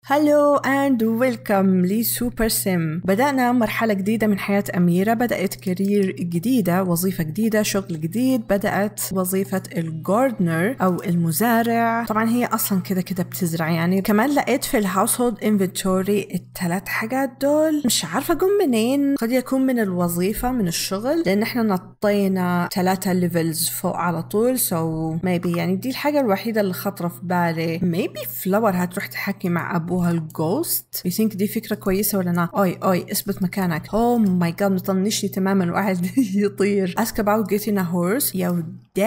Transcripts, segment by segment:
هلو اند ويلكم لسوبر سيم بدأنا مرحلة جديدة من حياة أميرة بدأت كارير جديدة وظيفة جديدة شغل جديد بدأت وظيفة الجاردنر أو المزارع طبعا هي أصلا كده كده بتزرع يعني كمان لقيت في الهاوس هولد انفنتوري الثلاث حاجات دول مش عارفة أقوم منين قد يكون من الوظيفة من الشغل لأن احنا نطينا ثلاثة ليفلز فوق على طول سو so maybe يعني دي الحاجة الوحيدة اللي خطرة في بالي maybe فلاور هتروح تحكي مع أبوها الجوست you think دي فكرة كويسة ولا لا أي أي اثبت مكانك oh my god مطنشني تماما وقاعد يطير ask about getting a horse يا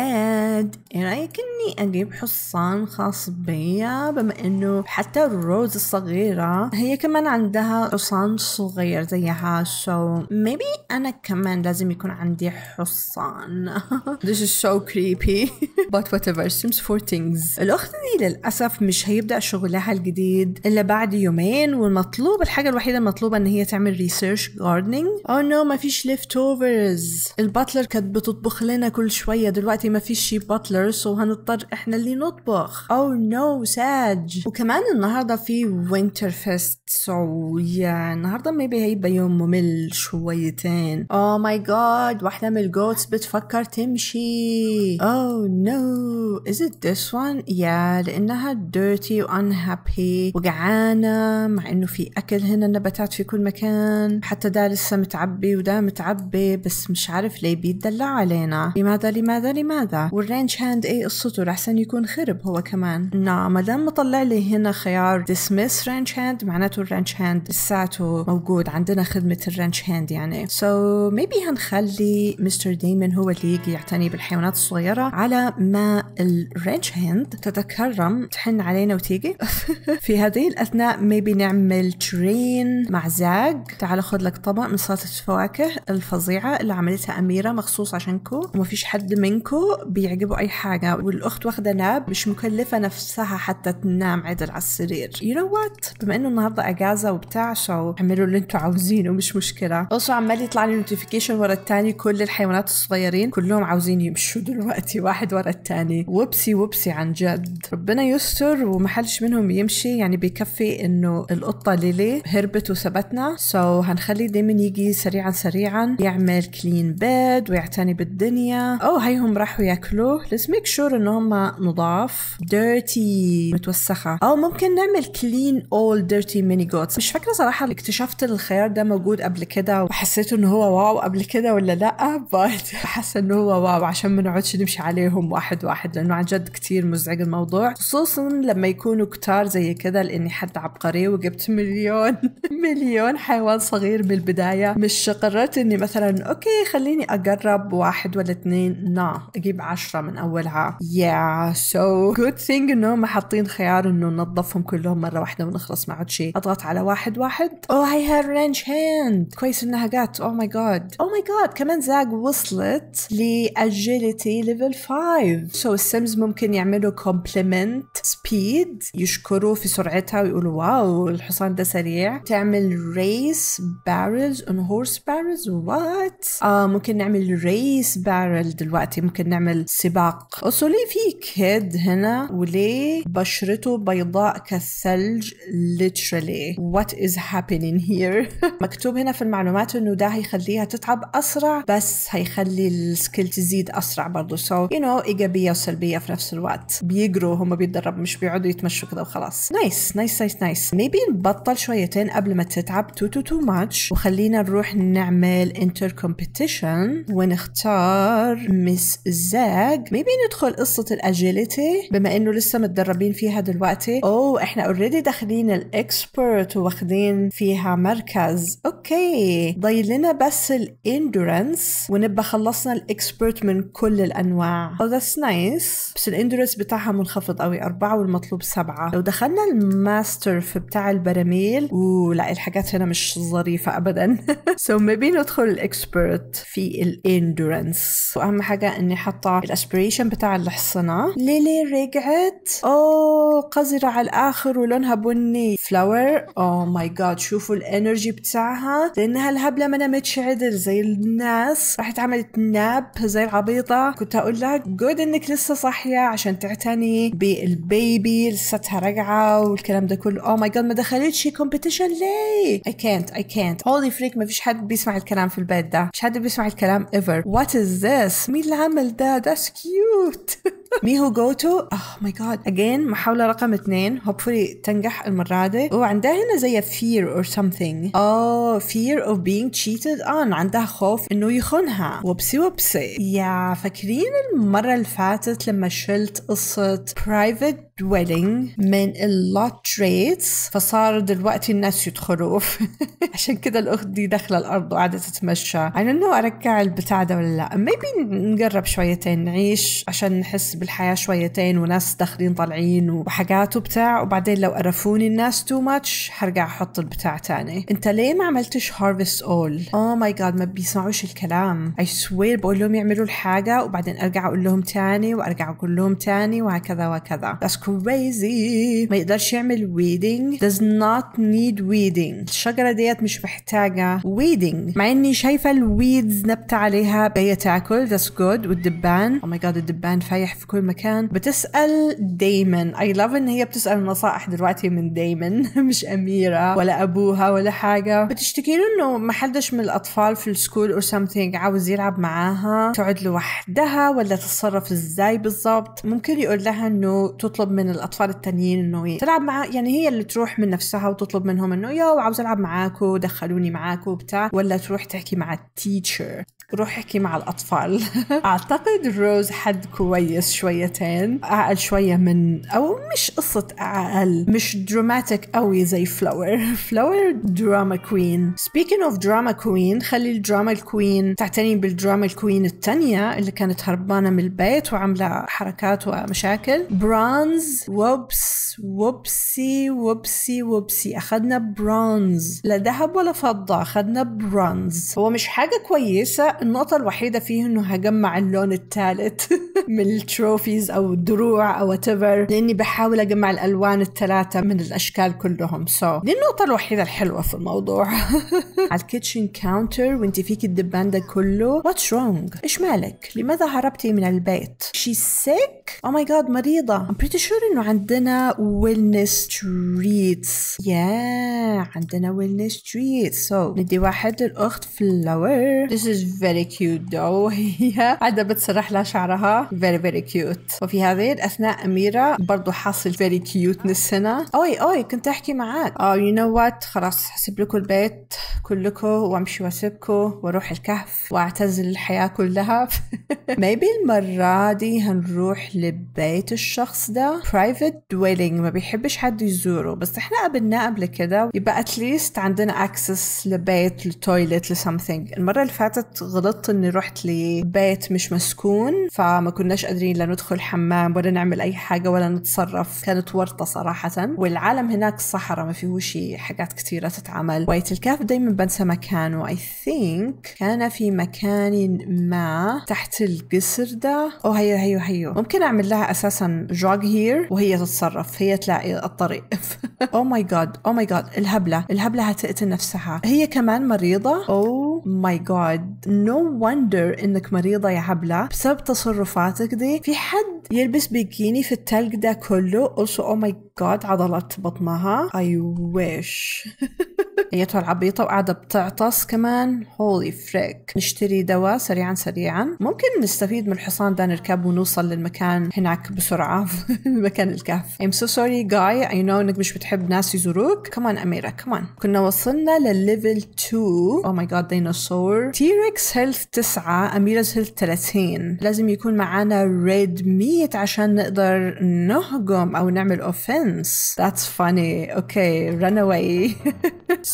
داد ايه رأيك اني اجيب حصان خاص بيا بما انه حتى الروز الصغيرة هي كمان عندها حصان صغير زيها so maybe انا كمان لازم يكون عندي حصان this is so creepy but whatever seems for things الاخت دي للاسف مش هيبدأ شغلها الجديد الا بعد يومين والمطلوب الحاجة الوحيدة المطلوبة ان هي تعمل ريسيرش gardening oh no ما فيش left overs الباتلر كانت بتطبخ لنا كل شوية دلوقتي ما فيش شي باتلر سو هنضطر احنا اللي نطبخ او نو ساج وكمان النهارده في وينتر فيست سو يا النهارده ميبي هيبقى يوم ممل شويتين او ماي جاد واحدة من الجوتس بتفكر تمشي او نو از ات ذس وان يا لانها dirty unhappy وجعانة مع انه في اكل هنا نباتات في كل مكان حتى ده لسه متعبي وده متعبي بس مش عارف ليه بيتدلع علينا لماذا لماذا لماذا والرينج هاند ايه قصته لحسن يكون خرب هو كمان نعم ما دام مطلع لي هنا خيار dismiss رينج هاند معناته الرينج هاند لساته موجود عندنا خدمة الرينج هاند يعني سو so, ميبي هنخلي مستر ديمن هو اللي يجي يعتني بالحيوانات الصغيرة على ما الرينج هاند تتكرم تحن علينا وتيجي في هذه الأثناء ميبي نعمل ترين مع زاج تعال خذ لك طبق من سلطة الفواكه الفظيعة اللي عملتها أميرة مخصوص عشانكو وما فيش حد منكو بيعجبه أي حاجة والأخت واخدة ناب مش مكلفة نفسها حتى تنام عدل على السرير you know what بما إنه النهاردة أجازة وبتاع سو اعملوا اللي انتوا عاوزينه مش مشكلة أصلا عمال يطلع لي نوتيفيكيشن ورا التاني كل الحيوانات الصغيرين كلهم عاوزين يمشوا دلوقتي واحد ورا التاني وبسي وبسي عن جد ربنا يستر ومحلش منهم يمشي يعني بيكفي إنه القطة ليلي هربت وثبتنا سو so هنخلي دايما يجي سريعا سريعا يعمل كلين بيد ويعتني بالدنيا أو هيهم راحوا ياكلوا let's make sure إن هم نضاف dirty متوسخة أو ممكن نعمل clean all dirty mini goats مش فاكرة صراحة اكتشفت الخيار ده موجود قبل كده وحسيت إنه هو واو قبل كده ولا لأ but حاسة إنه هو واو عشان ما نقعدش نمشي عليهم واحد واحد لأنه عن جد كتير مزعج الموضوع خصوصا لما يكونوا كتار زي كده لأني حد عبقري وجبت مليون مليون حيوان صغير من البداية مش قررت إني مثلا أوكي خليني أجرب واحد ولا اتنين نا أجيب عشرة من أولها yeah so good thing إنهم حاطين خيار إنه ننظفهم كلهم مرة واحدة ونخلص ما عاد شيء أضغط على واحد واحد أوه هاي هير رينج هاند كويس إنها جات أوه ماي جاد أوه ماي جاد كمان زاج وصلت لأجيلتي ليفل 5 so السيمز ممكن يعملوا كومبلمنت سبيد يشكروا في سرعتها ويقولوا واو الحصان ده سريع تعمل ريس بارلز اون هورس بارلز وات اه ممكن نعمل ريس بارل دلوقتي ممكن نعمل سباق اصل ليه في كيد هنا وليه بشرته بيضاء كالثلج literally what is happening here مكتوب هنا في المعلومات انه ده هيخليها تتعب اسرع بس هيخلي السكيل تزيد اسرع برضه سو يو نو ايجابيه وسلبيه في نفس الوقت بيجروا هم بيتدربوا مش بيقعدوا يتمشوا كده وخلاص نايس نايس نايس نايس ميبي نبطل شويتين قبل ما تتعب تو تو تو ماتش وخلينا نروح نعمل انتر كومبيتيشن ونختار مس زاج ميبي ندخل قصه الاجيليتي بما انه لسه متدربين فيها دلوقتي اوه احنا اوريدي داخلين الاكسبرت واخدين فيها مركز اوكي ضايل لنا بس الاندورنس ونبقى خلصنا الاكسبرت من كل الانواع او ذاتس نايس بس الاندورنس بتاعها منخفض قوي أربعة والمطلوب سبعة لو دخلنا الماستر في بتاع البراميل ولا الحاجات هنا مش ظريفة أبدا سو so maybe ندخل الاكسبرت في الاندورنس واهم حاجة ان حاطة الاسبريشن بتاع الحصنة ليلي رجعت اوه قذرة على الاخر ولونها بني فلاور اوه ماي جاد شوفوا الانرجي بتاعها لانها الهبلة ما نامتش عدل زي الناس راحت عملت ناب زي العبيطة كنت اقول لها جود انك لسه صاحية عشان تعتني بالبيبي لساتها راجعة والكلام ده كله اوه ماي جاد ما دخلتش كومبيتيشن ليه I can't I can't holy freak ما فيش حد بيسمع الكلام في البيت ده مش حد بيسمع الكلام ever what is this مين اللي عمل ده that's cute ميهو جوتو اوه ماي جاد اجين محاولة رقم اثنين hopefully تنجح المرة دي وعندها هنا زي fear or something oh fear of being cheated on عندها خوف انه يخونها وبسي وبسي يا فاكرين المرة اللي فاتت لما شلت قصة private dwelling من اللوت ريتس فصار دلوقتي الناس يدخلوا عشان كده الاخت دي داخله الارض وقاعده تتمشى انا انه ارجع البتاع ده ولا لا maybe نجرب شويتين نعيش عشان نحس بالحياه شويتين وناس داخلين طالعين وحاجات وبتاع وبعدين لو قرفوني الناس تو ماتش هرجع احط البتاع تاني انت ليه ما عملتش هارفست اول اوه ماي جاد ما بيسمعوش الكلام اي سوير بقول لهم يعملوا الحاجه وبعدين ارجع اقول لهم تاني وارجع اقول لهم تاني وهكذا وهكذا that's crazy ما يقدرش يعمل weeding does not need weeding الشجرة ديت مش محتاجة weeding مع اني شايفة الويدز نبتة عليها جاية تاكل that's good والدبان oh my god الدبان فايح في كل مكان بتسأل دايما I love ان هي بتسأل نصائح دلوقتي من دايما مش أميرة ولا أبوها ولا حاجة بتشتكي له انه ما حدش من الأطفال في السكول or something عاوز يلعب معاها تقعد لوحدها ولا تتصرف ازاي بالضبط ممكن يقول لها انه تطلب من الاطفال التانيين انه تلعب مع يعني هي اللي تروح من نفسها وتطلب منهم انه يو عاوز العب معاكو دخلوني معاكو وبتاع ولا تروح تحكي مع التيتشر روح احكي مع الأطفال أعتقد روز حد كويس شويتين أعقل شوية من أو مش قصة أعقل مش دراماتيك قوي زي فلاور فلاور دراما كوين speaking of دراما كوين خلي الدراما الكوين تعتني بالدراما الكوين التانية اللي كانت هربانة من البيت وعاملة حركات ومشاكل برونز ووبس ووبسي ووبسي ووبسي أخذنا برونز لا ذهب ولا فضة أخذنا برونز هو مش حاجة كويسة النقطة الوحيدة فيه انه هجمع اللون الثالث من التروفيز او الدروع او whatever لاني بحاول اجمع الالوان الثلاثة من الاشكال كلهم سو so. دي النقطة الوحيدة الحلوة في الموضوع على الكيتشن كاونتر وانت فيك الدبان ده كله واتس رونج ايش مالك لماذا هربتي من البيت شي سيك او ماي جاد مريضة I'm pretty sure انه عندنا wellness treats يا yeah, عندنا wellness treats so ندي واحد للاخت فلاور this is very cute though هي قاعدة بتسرح لها شعرها very very cute وفي هذه الأثناء أميرة برضو حاصل very cuteness هنا أوي أوي كنت أحكي معاك oh you know what خلاص هسيب لكم البيت كلكم وأمشي وأسيبكم وأروح الكهف وأعتزل الحياة كلها maybe المرة دي هنروح لبيت الشخص ده private dwelling ما بيحبش حد يزوره بس احنا قابلناه قبل كده يبقى اتليست عندنا access لبيت لتويلت لسمثينج المرة اللي فاتت غلطت اني رحت لبيت مش مسكون فما كناش قادرين لا ندخل حمام ولا نعمل اي حاجة ولا نتصرف كانت ورطة صراحة والعالم هناك صحراء ما فيهوش حاجات كثيرة تتعمل وايت الكهف دايما بنسى مكانه I think كان في مكان ما تحت القصر ده او هيو هيو هيو ممكن اعمل لها اساسا جوج هير وهي تتصرف هي تلاقي الطريق او ماي جاد او ماي جاد الهبلة الهبلة هتقتل نفسها هي كمان مريضة او ماي جاد نو وندر انك مريضة يا هبلة بسبب تصرفاتك دي في حد يلبس بيكيني في التلج ده كله also oh my god عضلات بطنها I wish ايتها العبيطة وقاعدة بتعطس كمان هولي فريك نشتري دواء سريعا سريعا ممكن نستفيد من الحصان ده نركب ونوصل للمكان هناك بسرعة مكان الكهف I'm so sorry guy I know انك مش بتحب ناس يزوروك كمان أميرة كمان كنا وصلنا للليفل 2 oh my god ديناصور تيركس هيلث 9 أميرة هيلث 30 لازم يكون معانا ريد ميت عشان نقدر نهجم أو نعمل offense that's funny okay run away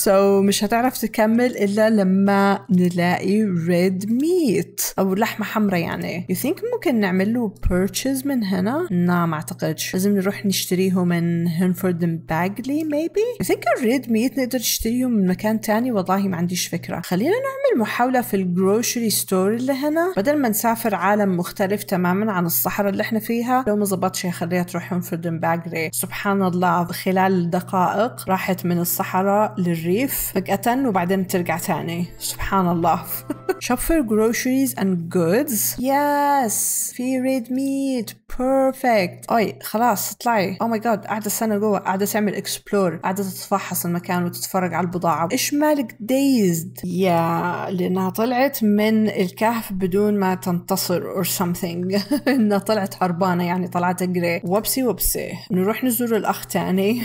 so مش هتعرف تكمل إلا لما نلاقي red meat أو لحمة حمراء يعني you think ممكن نعمل له purchase من هنا؟ لا ما أعتقدش لازم نروح نشتريه من هنفورد باجلي maybe you think الريد meat نقدر نشتريه من مكان تاني والله ما عنديش فكرة خلينا نعمل محاولة في الجروشري ستور اللي هنا بدل ما نسافر عالم مختلف تماما عن الصحراء اللي احنا فيها لو ما زبطش خليها تروح هنفورد باجلي سبحان الله خلال دقائق راحت من الصحراء للريف فجأة وبعدين ترجع تاني سبحان الله shop for groceries and goods yes في ريد ميت بيرفكت اي خلاص اطلعي او ماي جاد قاعده سنه جوه قاعده تعمل اكسبلور قاعده تتفحص المكان وتتفرج على البضاعه ايش مالك دايزد يا لانها طلعت من الكهف بدون ما تنتصر or something انها طلعت هربانه يعني طلعت تجري وبسي وبسي نروح نزور الاخ تاني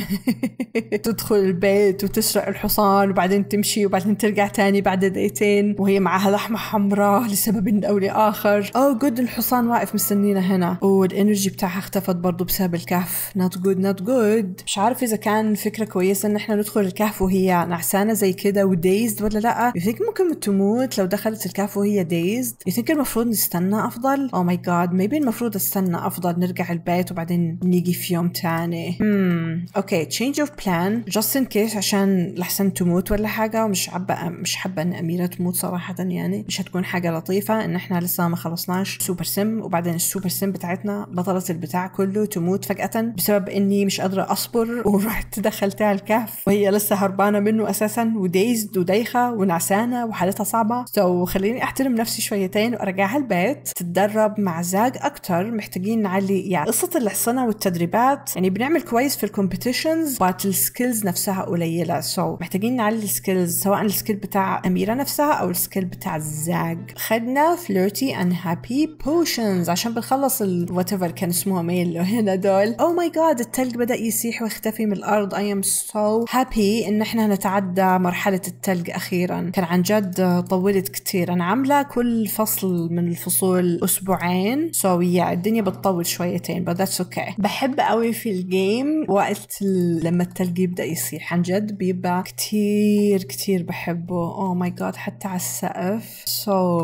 تدخل البيت وتسرق الحصان وبعدين تمشي وبعدين ترجع تاني بعد دقيقتين وهي معها لحمه حمراء لسبب او لاخر او جود الحصان واقف مستنينا هنا والانرجي بتاعها اختفت برضو بسبب الكهف not good not good مش عارف اذا كان فكره كويسه ان احنا ندخل الكهف وهي نعسانه زي كده ودايزد ولا لا يو ممكن تموت لو دخلت الكهف وهي دايزد يو المفروض نستنى افضل او ماي جاد ميبي المفروض استنى افضل نرجع البيت وبعدين نيجي في يوم تاني امم اوكي تشينج اوف بلان جاست ان كيس عشان لحسن تموت ولا حاجه ومش حابه مش حابه ان اميره تموت صراحه يعني مش هتكون حاجه لطيفه ان احنا لسه ما خلصناش سوبر سم وبعدين السوبر سم بتاعتنا بطلة البتاع كله تموت فجأة بسبب اني مش قادرة اصبر ورحت دخلتها الكهف وهي لسه هربانة منه اساسا ودايزد ودايخة ونعسانة وحالتها صعبة سو so خليني احترم نفسي شويتين وارجعها البيت تتدرب مع زاج اكتر محتاجين نعلي يعني قصة الحصنة والتدريبات يعني بنعمل كويس في الكومبيتيشنز بات السكيلز نفسها قليلة سو so محتاجين نعلي السكيلز سواء السكيل بتاع أميرة نفسها أو السكيل بتاع زاج خدنا فليرتي اند هابي بوشنز عشان بنخلص الوات ايفر كان اسمهم ايه اللي هنا دول او ماي جاد التلج بدا يسيح ويختفي من الارض اي ام سو هابي ان احنا نتعدى مرحله التلج اخيرا كان عن جد طولت كتير انا عامله كل فصل من الفصول اسبوعين سو so yeah, الدنيا بتطول شويتين but that's okay بحب قوي في الجيم وقت لما التلج يبدا يسيح عن جد بيبقى كتير كتير بحبه او ماي جاد حتى على السقف so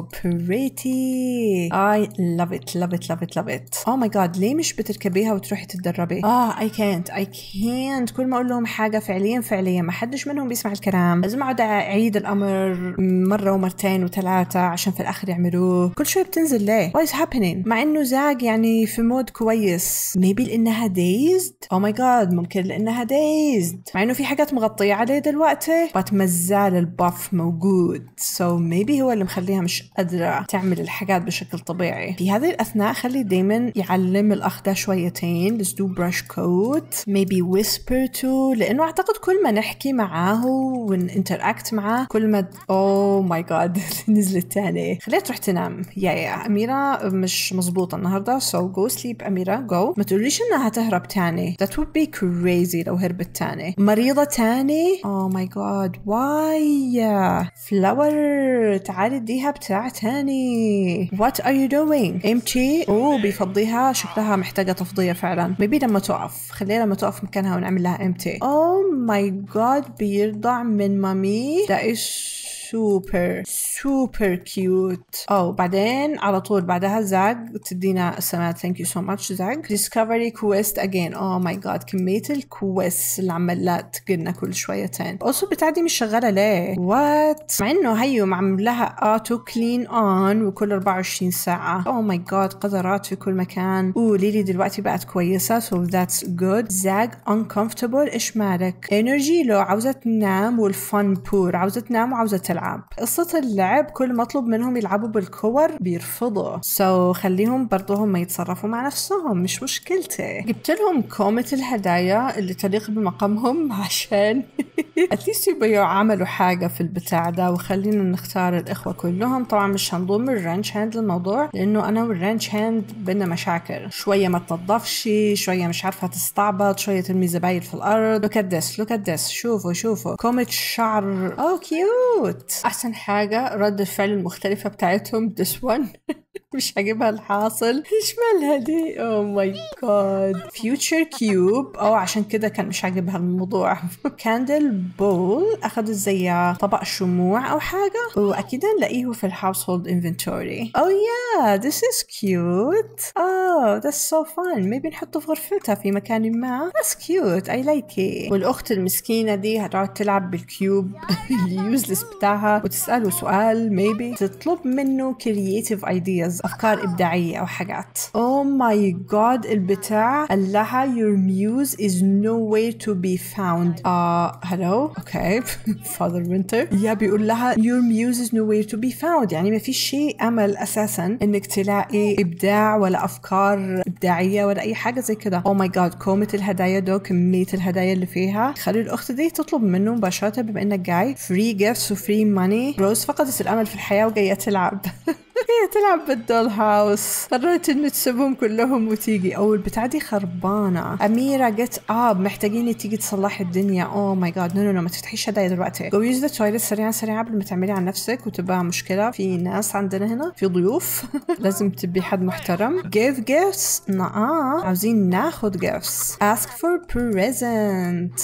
pretty I love it love it love it love it oh my god ليه مش بتركبيها وتروحي تتدربي اه I can't I can't كل ما اقول لهم حاجه فعليا فعليا ما حدش منهم بيسمع الكلام لازم اقعد اعيد الامر مره ومرتين وثلاثه عشان في الاخر يعملوه كل شوي بتنزل ليه what is happening مع انه زاج يعني في مود كويس maybe لانها dazed oh my god ممكن لانها dazed مع انه في حاجات مغطيه عليه دلوقتي بس مازال الباف موجود so maybe هو اللي مخليها مش قادره تعمل الحاجات بشكل طبيعي في هذه الاثناء خلي دايما يعلم الاخ ده شويتين let's do brush coat maybe whisper to لانه اعتقد كل ما نحكي معاه ونinteract معاه كل ما اوه ماي جاد نزلت تاني خليها تروح تنام يا يا اميره مش مزبوطه النهارده so go sleep اميره go ما تقوليش انها تهرب تاني that would be crazy لو هربت تاني مريضه تاني oh my god why flower تعالي اديها بتاع تاني what are you doing امشي اوه بيفضيها شكلها محتاجه تفضيه فعلا maybe لما تقف خليها لما تقف مكانها ونعمل لها امتي oh my god بيرضع من مامي that is سوبر سوبر كيوت او بعدين على طول بعدها زاج تدينا السماء ثانك يو سو ماتش زاج ديسكفري كويست اجين اوه ماي جاد كميه الكويست اللي عمالة تقلنا كل شويتين اوسو بتاع دي مش شغاله ليه وات مع انه هيو معمول لها اوتو كلين اون وكل 24 ساعه اوه ماي جاد قذرات في كل مكان اوه ليلي دلوقتي بقت كويسه سو ذاتس جود زاج uncomfortable ايش مالك انرجي لو عاوزه تنام والفن بور عاوزه تنام وعاوزه تلعب قصة اللعب كل ما اطلب منهم يلعبوا بالكور بيرفضوا سو so خليهم برضو هم يتصرفوا مع نفسهم مش مشكلتي جبت لهم كومة الهدايا اللي تليق بمقامهم عشان اتليست يبقوا عملوا حاجة في البتاع ده وخلينا نختار الإخوة كلهم طبعا مش هنضم الرانش هاند للموضوع لأنه أنا والرانش هاند بينا مشاكل شوية ما تنضفش شوية مش عارفة تستعبط شوية ترمي زبايل في الأرض لوك ات ذس لوك ات ذس شوفوا شوفوا كومة شعر أو كيوت أحسن حاجة رد الفعل المختلفة بتاعتهم this one مش هجيبها الحاصل ايش مالها دي اوه ماي جاد فيوتشر كيوب او عشان كده كان مش عاجبها الموضوع كاندل بول اخذت زي طبق شموع او حاجه واكيد نلاقيه في الهاوس هولد انفنتوري او يا ذس از كيوت اوه ذاتس سو فان ميبي نحطه في غرفتها في مكان ما ذاتس كيوت اي لايك ات والاخت المسكينه دي هتقعد تلعب بالكيوب اليوزلس بتاعها وتساله سؤال ميبي تطلب منه كرييتيف ايدياز افكار ابداعيه او حاجات او ماي جاد البتاع قال لها your muse is nowhere to be found اه هلو اوكي فاذر وينتر يا بيقول لها your muse is nowhere to be found يعني ما فيش شيء امل اساسا انك تلاقي ابداع ولا افكار ابداعيه ولا اي حاجه زي كده او ماي جاد كومه الهدايا دو كميه الهدايا اللي فيها خلي الاخت دي تطلب منه مباشره بما انك جاي فري جيفتس وفري ماني روز فقدت الامل في الحياه وجايه تلعب هي تلعب بالدول هاوس قررت انه تسيبهم كلهم وتيجي او البتاع دي خربانه اميره جت اب محتاجين تيجي تصلح الدنيا اوه ماي جاد نو نو ما تفتحيش هدايا دلوقتي جو يوز ذا تويلت سريعا سريعا قبل ما تعملي عن نفسك وتبقى مشكله في ناس عندنا هنا في ضيوف لازم تبقي حد محترم give gifts نعم عاوزين ناخد gifts ask for present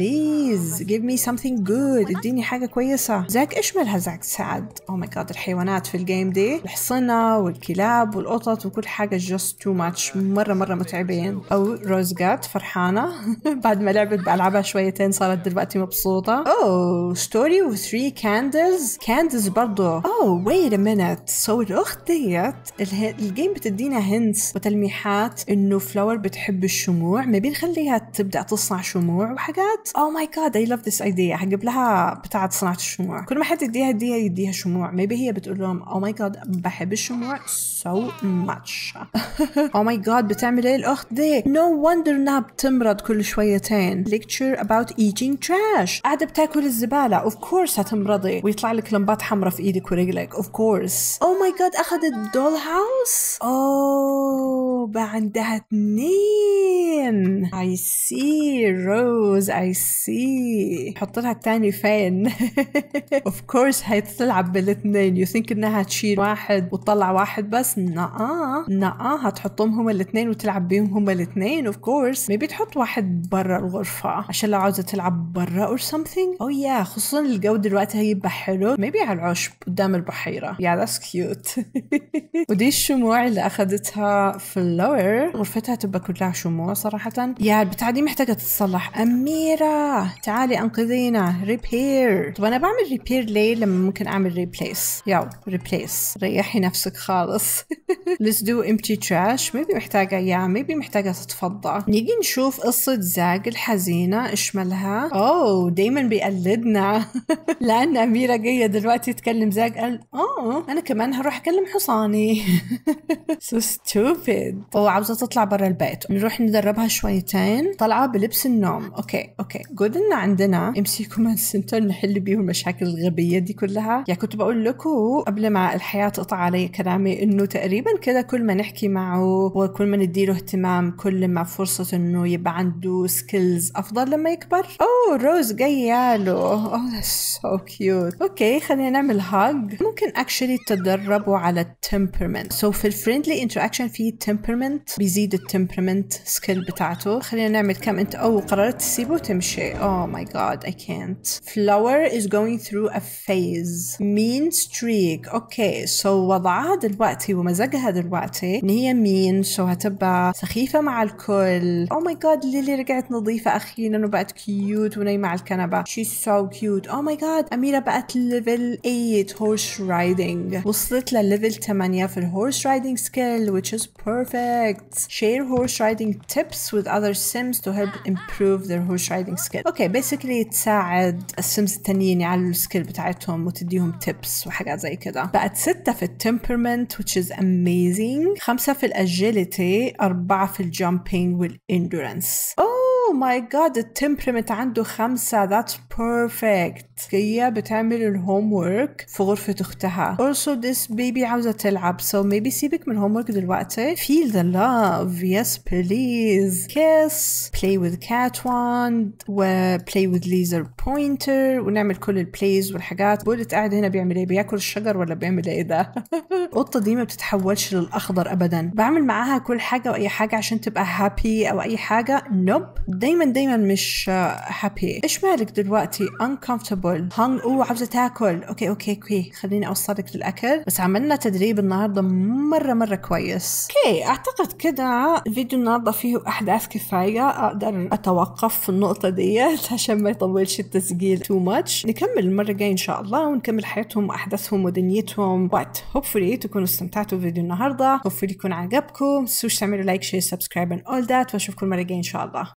please give me something good اديني حاجه كويسه زاك ايش مالها زاك سعد اوه ماي جاد الحيوانات في الجيم دي الحصنة والكلاب والقطط وكل حاجة just too much مرة مرة متعبين أو روز جات فرحانة بعد ما لعبت بألعابها شويتين صارت دلوقتي مبسوطة أوه ستوري و 3 كاندلز كاندلز برضو أوه wait a minute so الأخت ديت اله- الجيم بتدينا هنس وتلميحات إنه فلاور بتحب الشموع ما بنخليها تبدأ تصنع شموع وحاجات أوه ماي جاد I love this idea هجيب لها بتاعة صناعة الشموع كل ما حد يديها هدية يديها شموع maybe هي بتقول لهم oh my god بحب الشموع so much oh my god بتعمل ايه الاخت دي no wonder انها بتمرض كل شويتين lecture about eating trash قاعدة بتاكل الزبالة of course هتمرضي ويطلع لك لمبات حمراء في ايدك ورجلك of course oh my god اخذت دول هاوس oh بقى عندها اتنين I see Rose I see حط لها التاني فين of course هتلعب بالاتنين you think انها تشيل واحد وتطلع واحد بس نآ نآ هتحطهم هما الاتنين وتلعب بيهم هما الاتنين of course maybe تحط واحد برا الغرفة عشان لو عاوزة تلعب برا or something oh yeah خصوصا الجو دلوقتي هيبقى حلو maybe على العشب قدام البحيرة yeah that's cute ودي الشموع اللي اخذتها في اللور غرفتها تبقى كلها شموع صراحة يا البتاعة دي محتاجة تتصلح أميرة تعالي أنقذينا ريبير طب أنا بعمل ريبير ليه لما ممكن أعمل ريبليس ياو ريبليس ريحي نفسك خالص let's do empty trash maybe محتاجة يا maybe محتاجة تتفضى نيجي نشوف قصة زاج الحزينة إيش مالها أوه دايما بيقلدنا لأن أميرة جاية دلوقتي تكلم زاج قال أوه أنا كمان هروح أكلم حصاني so stupid أوه عاوزة تطلع برا البيت نروح ندربها شويتين طالعة بلبس النوم أوكي أوكي جود إن عندنا ام سي كوماند سنتر نحل بيهم المشاكل الغبية دي كلها يا كنت بقول لكم قبل ما الحياة تقطع علي كلامي إنه تقريبا كده كل ما نحكي معه وكل ما نديله اهتمام كل ما فرصة إنه يبقى عنده سكيلز أفضل لما يكبر أوه روز جاية له أوه سو كيوت أوكي خلينا نعمل هاج ممكن اكشلي تدربوا على التمبرمنت سو so في الفريندلي انتراكشن في التمبرمنت بيزيد التمبرمنت سكيل بتاعته خلينا نعمل كم انت او قررت تسيبه وتمشي oh my god I can't flower is going through a phase mean streak اوكي سو so وضعها دلوقتي ومزاجها دلوقتي ان هي مين سو so هتبقى سخيفة مع الكل oh my god ليلي رجعت نظيفة اخيرا وبقت كيوت ونايمة على الكنبة she's so cute oh my god اميرة بقت ليفل 8 horse riding وصلت لليفل 8 في الهورس riding skill which is perfect share horse riding tips with other sims to help improve their horse riding skill اوكي okay, basically تساعد السيمز التانيين يعلوا السكيل بتاعتهم وتديهم tips وحاجات زي كده بقت ستة في التمبرمنت which is amazing خمسة في الاجيليتي أربعة في الجامبينج والاندورنس اوه اوه ماي جاد التمبرمنت عنده خمسة that's perfect هي بتعمل الهوم ورك في غرفة اختها also this baby عاوزة تلعب so maybe سيبك من الهوم ورك دلوقتي feel the love yes please kiss play with cat wand و play with laser pointer ونعمل كل البلايز والحاجات بولت قاعد هنا بيعمل ايه بياكل الشجر ولا بيعمل ايه ده القطة دي ما بتتحولش للأخضر أبدا بعمل معاها كل حاجة وأي حاجة عشان تبقى هابي أو أي حاجة نوب دايما دايما مش هابي إيش مالك دلوقتي uncomfortable hung أوه عاوزة تاكل أوكي أوكي أوكي خليني أوصلك للأكل بس عملنا تدريب النهاردة مرة مرة كويس أوكي أعتقد كده فيديو النهاردة فيه أحداث كفاية أقدر أتوقف في النقطة ديت عشان ما يطولش التسجيل too much نكمل المرة الجاية إن شاء الله ونكمل حياتهم وأحداثهم ودنيتهم وات hopefully تكونوا استمتعتوا بفيديو النهاردة hopefully يكون عجبكم متنسوش تعملوا لايك شير سبسكرايب and all that واشوفكم المرة الجاية إن شاء الله